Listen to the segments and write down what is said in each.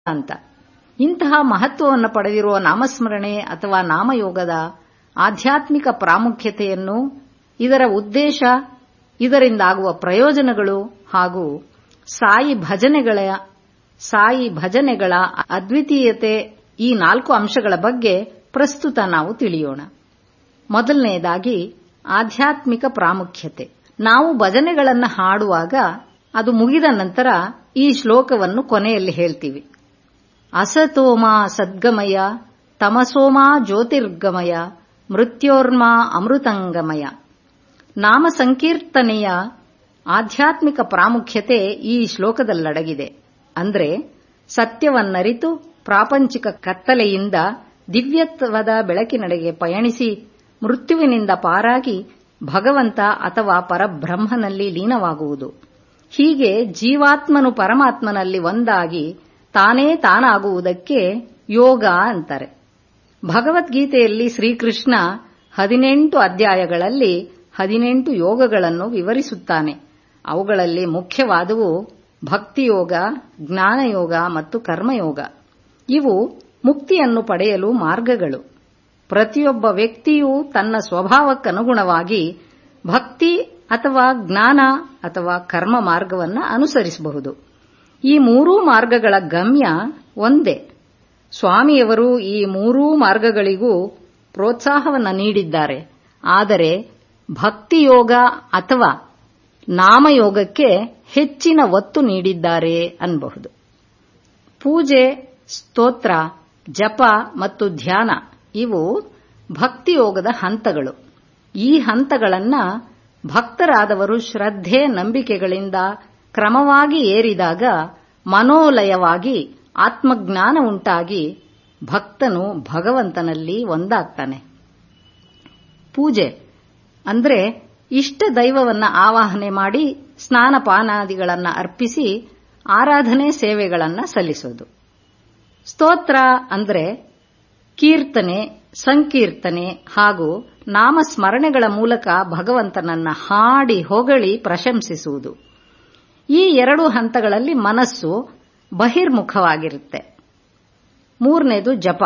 ಅಂತ ಇಂತಹ ಮಹತ್ವವನ್ನು ಪಡೆದಿರುವ ನಾಮಸ್ಮರಣೆ ಅಥವಾ ನಾಮಯೋಗದ ಆಧ್ಯಾತ್ಮಿಕ ಪ್ರಾಮುಖ್ಯತೆಯನ್ನು ಇದರ ಉದ್ದೇಶ ಇದರಿಂದಾಗುವ ಪ್ರಯೋಜನಗಳು ಹಾಗೂ ಸಾಯಿ ಭಜನೆಗಳ ಸಾಯಿ ಭಜನೆಗಳ ಅದ್ವಿತೀಯತೆ ಈ ನಾಲ್ಕು ಅಂಶಗಳ ಬಗ್ಗೆ ಪ್ರಸ್ತುತ ನಾವು ತಿಳಿಯೋಣ ಮೊದಲನೆಯದಾಗಿ ಆಧ್ಯಾತ್ಮಿಕ ಪ್ರಾಮುಖ್ಯತೆ ನಾವು ಭಜನೆಗಳನ್ನು ಹಾಡುವಾಗ ಅದು ಮುಗಿದ ನಂತರ ಈ ಶ್ಲೋಕವನ್ನು ಕೊನೆಯಲ್ಲಿ ಹೇಳ್ತೀವಿ ಅಸತೋಮ ಸದ್ಗಮಯ ತಮಸೋಮ ಜ್ಯೋತಿರ್ಗಮಯ ಮೃತ್ಯೋರ್ಮ ಅಮೃತಂಗಮಯ ನಾಮ ಸಂಕೀರ್ತನೆಯ ಆಧ್ಯಾತ್ಮಿಕ ಪ್ರಾಮುಖ್ಯತೆ ಈ ಶ್ಲೋಕದಲ್ಲಡಗಿದೆ ಅಂದ್ರೆ ಸತ್ಯವನ್ನರಿತು ಪ್ರಾಪಂಚಿಕ ಕತ್ತಲೆಯಿಂದ ದಿವ್ಯತ್ವದ ಬೆಳಕಿನಡೆಗೆ ಪಯಣಿಸಿ ಮೃತ್ಯುವಿನಿಂದ ಪಾರಾಗಿ ಭಗವಂತ ಅಥವಾ ಪರಬ್ರಹ್ಮನಲ್ಲಿ ಲೀನವಾಗುವುದು ಹೀಗೆ ಜೀವಾತ್ಮನು ಪರಮಾತ್ಮನಲ್ಲಿ ಒಂದಾಗಿ ತಾನೇ ತಾನಾಗುವುದಕ್ಕೆ ಯೋಗ ಅಂತಾರೆ ಭಗವದ್ಗೀತೆಯಲ್ಲಿ ಶ್ರೀಕೃಷ್ಣ ಹದಿನೆಂಟು ಅಧ್ಯಾಯಗಳಲ್ಲಿ ಹದಿನೆಂಟು ಯೋಗಗಳನ್ನು ವಿವರಿಸುತ್ತಾನೆ ಅವುಗಳಲ್ಲಿ ಮುಖ್ಯವಾದವು ಭಕ್ತಿಯೋಗ ಜ್ಞಾನಯೋಗ ಮತ್ತು ಕರ್ಮಯೋಗ ಇವು ಮುಕ್ತಿಯನ್ನು ಪಡೆಯಲು ಮಾರ್ಗಗಳು ಪ್ರತಿಯೊಬ್ಬ ವ್ಯಕ್ತಿಯೂ ತನ್ನ ಸ್ವಭಾವಕ್ಕನುಗುಣವಾಗಿ ಭಕ್ತಿ ಅಥವಾ ಜ್ಞಾನ ಅಥವಾ ಕರ್ಮ ಮಾರ್ಗವನ್ನು ಅನುಸರಿಸಬಹುದು ಈ ಮೂರೂ ಮಾರ್ಗಗಳ ಗಮ್ಯ ಒಂದೇ ಸ್ವಾಮಿಯವರು ಈ ಮೂರೂ ಮಾರ್ಗಗಳಿಗೂ ಪ್ರೋತ್ಸಾಹವನ್ನು ನೀಡಿದ್ದಾರೆ ಆದರೆ ಭಕ್ತಿಯೋಗ ಅಥವಾ ನಾಮಯೋಗಕ್ಕೆ ಹೆಚ್ಚಿನ ಒತ್ತು ನೀಡಿದ್ದಾರೆ ಅನ್ನಬಹುದು ಪೂಜೆ ಸ್ತೋತ್ರ ಜಪ ಮತ್ತು ಧ್ಯಾನ ಇವು ಭಕ್ತಿಯೋಗದ ಹಂತಗಳು ಈ ಹಂತಗಳನ್ನ ಭಕ್ತರಾದವರು ಶ್ರದ್ಧೆ ನಂಬಿಕೆಗಳಿಂದ ಕ್ರಮವಾಗಿ ಏರಿದಾಗ ಮನೋಲಯವಾಗಿ ಆತ್ಮಜ್ಞಾನ ಉಂಟಾಗಿ ಭಕ್ತನು ಭಗವಂತನಲ್ಲಿ ಒಂದಾಗ್ತಾನೆ ಪೂಜೆ ಅಂದ್ರೆ ಇಷ್ಟ ದೈವವನ್ನ ಆವಾಹನೆ ಮಾಡಿ ಸ್ನಾನಪಾನಾದಿಗಳನ್ನ ಅರ್ಪಿಸಿ ಆರಾಧನೆ ಸೇವೆಗಳನ್ನ ಸಲ್ಲಿಸೋದು ಸ್ತೋತ್ರ ಅಂದ್ರೆ ಕೀರ್ತನೆ ಸಂಕೀರ್ತನೆ ಹಾಗೂ ನಾಮಸ್ಮರಣೆಗಳ ಮೂಲಕ ಭಗವಂತನನ್ನ ಹಾಡಿ ಹೊಗಳಿ ಪ್ರಶಂಸಿಸುವುದು ಈ ಎರಡು ಹಂತಗಳಲ್ಲಿ ಮನಸ್ಸು ಬಹಿರ್ಮುಖವಾಗಿರುತ್ತೆ ಮೂರನೇದು ಜಪ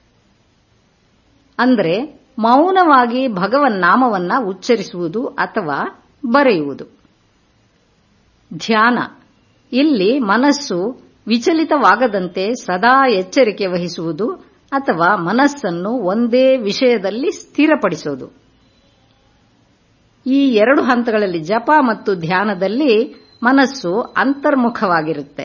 ಅಂದ್ರೆ ಮೌನವಾಗಿ ಭಗವನ್ ನಾಮವನ್ನ ಉಚ್ಚರಿಸುವುದು ಅಥವಾ ಬರೆಯುವುದು ಧ್ಯಾನ ಇಲ್ಲಿ ಮನಸ್ಸು ವಿಚಲಿತವಾಗದಂತೆ ಸದಾ ಎಚ್ಚರಿಕೆ ವಹಿಸುವುದು ಅಥವಾ ಮನಸ್ಸನ್ನು ಒಂದೇ ವಿಷಯದಲ್ಲಿ ಸ್ಥಿರಪಡಿಸೋದು ಈ ಎರಡು ಹಂತಗಳಲ್ಲಿ ಜಪ ಮತ್ತು ಧ್ಯಾನದಲ್ಲಿ ಮನಸ್ಸು ಅಂತರ್ಮುಖವಾಗಿರುತ್ತೆ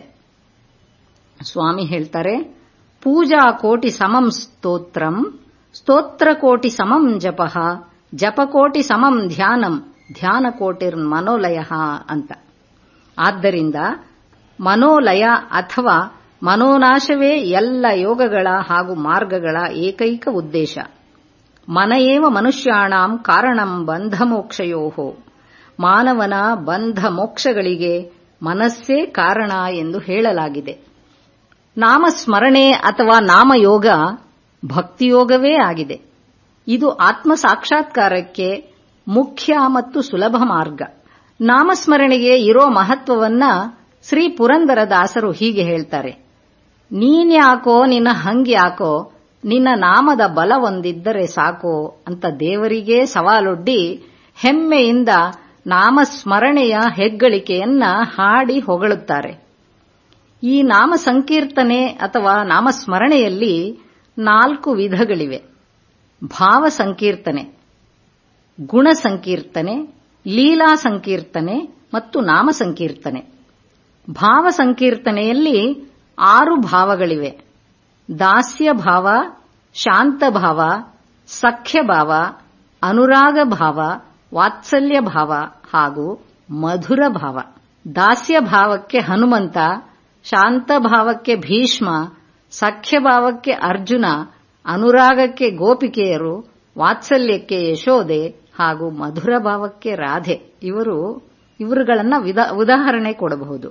ಸ್ವಾಮಿ ಹೇಳ್ತಾರೆ ಪೂಜಾ ಕೋಟಿ ಸಮಂ ಸ್ತೋತ್ರಂ ಸ್ತೋತ್ರ ಕೋಟಿ ಸಮಂ ಜಪ ಜಪಕೋಟಿ ಸಮಂ ಧ್ಯಾನಂ ಧ್ಯಾನ ಕೋಟಿರ್ ಮನೋಲಯ ಅಂತ ಆದ್ದರಿಂದ ಮನೋಲಯ ಅಥವಾ ಮನೋನಾಶವೇ ಎಲ್ಲ ಯೋಗಗಳ ಹಾಗೂ ಮಾರ್ಗಗಳ ಏಕೈಕ ಉದ್ದೇಶ ಮನಯೇವ ಮನುಷ್ಯಾಣಂ ಕಾರಣಂ ಬಂಧ ಮೋಕ್ಷಯೋ ಮಾನವನ ಬಂಧ ಮೋಕ್ಷಗಳಿಗೆ ಮನಸ್ಸೇ ಕಾರಣ ಎಂದು ಹೇಳಲಾಗಿದೆ ನಾಮಸ್ಮರಣೆ ಅಥವಾ ನಾಮಯೋಗ ಭಕ್ತಿಯೋಗವೇ ಆಗಿದೆ ಇದು ಆತ್ಮ ಸಾಕ್ಷಾತ್ಕಾರಕ್ಕೆ ಮುಖ್ಯ ಮತ್ತು ಸುಲಭ ಮಾರ್ಗ ನಾಮಸ್ಮರಣೆಗೆ ಇರೋ ಮಹತ್ವವನ್ನ ಶ್ರೀ ಪುರಂದರದಾಸರು ಹೀಗೆ ಹೇಳ್ತಾರೆ ನೀನ್ಯಾಕೋ ನಿನ್ನ ಹಂಗ್ಯಾಕೋ ನಿನ್ನ ನಾಮದ ಬಲ ಒಂದಿದ್ದರೆ ಸಾಕೋ ಅಂತ ದೇವರಿಗೇ ಸವಾಲೊಡ್ಡಿ ಹೆಮ್ಮೆಯಿಂದ ನಾಮಸ್ಮರಣೆಯ ಹೆಗ್ಗಳಿಕೆಯನ್ನ ಹಾಡಿ ಹೊಗಳುತ್ತಾರೆ ಈ ನಾಮ ಸಂಕೀರ್ತನೆ ಅಥವಾ ನಾಮಸ್ಮರಣೆಯಲ್ಲಿ ನಾಲ್ಕು ವಿಧಗಳಿವೆ ಭಾವ ಸಂಕೀರ್ತನೆ ಗುಣ ಸಂಕೀರ್ತನೆ ಲೀಲಾ ಸಂಕೀರ್ತನೆ ಮತ್ತು ನಾಮ ಸಂಕೀರ್ತನೆ ಭಾವ ಸಂಕೀರ್ತನೆಯಲ್ಲಿ ಆರು ಭಾವಗಳಿವೆ ದಾಸ್ಯ ಭಾವ ಶಾಂತ ಭಾವ ಸಖ್ಯ ಭಾವ ಅನುರಾಗ ಭಾವ ವಾತ್ಸಲ್ಯ ಭಾವ ಹಾಗೂ ಮಧುರ ಭಾವ ದಾಸ್ಯ ಭಾವಕ್ಕೆ ಹನುಮಂತ ಶಾಂತ ಭಾವಕ್ಕೆ ಭೀಷ್ಮ ಸಖ್ಯ ಭಾವಕ್ಕೆ ಅರ್ಜುನ ಅನುರಾಗಕ್ಕೆ ಗೋಪಿಕೆಯರು ವಾತ್ಸಲ್ಯಕ್ಕೆ ಯಶೋದೆ ಹಾಗೂ ಮಧುರ ಭಾವಕ್ಕೆ ರಾಧೆ ಇವರು ಇವರುಗಳನ್ನ ಉದಾಹರಣೆ ಕೊಡಬಹುದು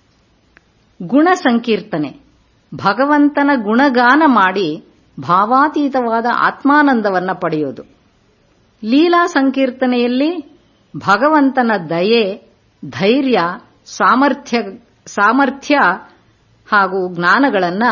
ಗುಣ ಸಂಕೀರ್ತನೆ ಭಗವಂತನ ಗುಣಗಾನ ಮಾಡಿ ಭಾವಾತೀತವಾದ ಆತ್ಮಾನಂದವನ್ನ ಪಡೆಯೋದು ಲೀಲಾ ಸಂಕೀರ್ತನೆಯಲ್ಲಿ ಭಗವಂತನ ದಯೆ ಧೈರ್ಯ ಸಾಮರ್ಥ್ಯ ಸಾಮರ್ಥ್ಯ ಹಾಗೂ ಜ್ಞಾನಗಳನ್ನ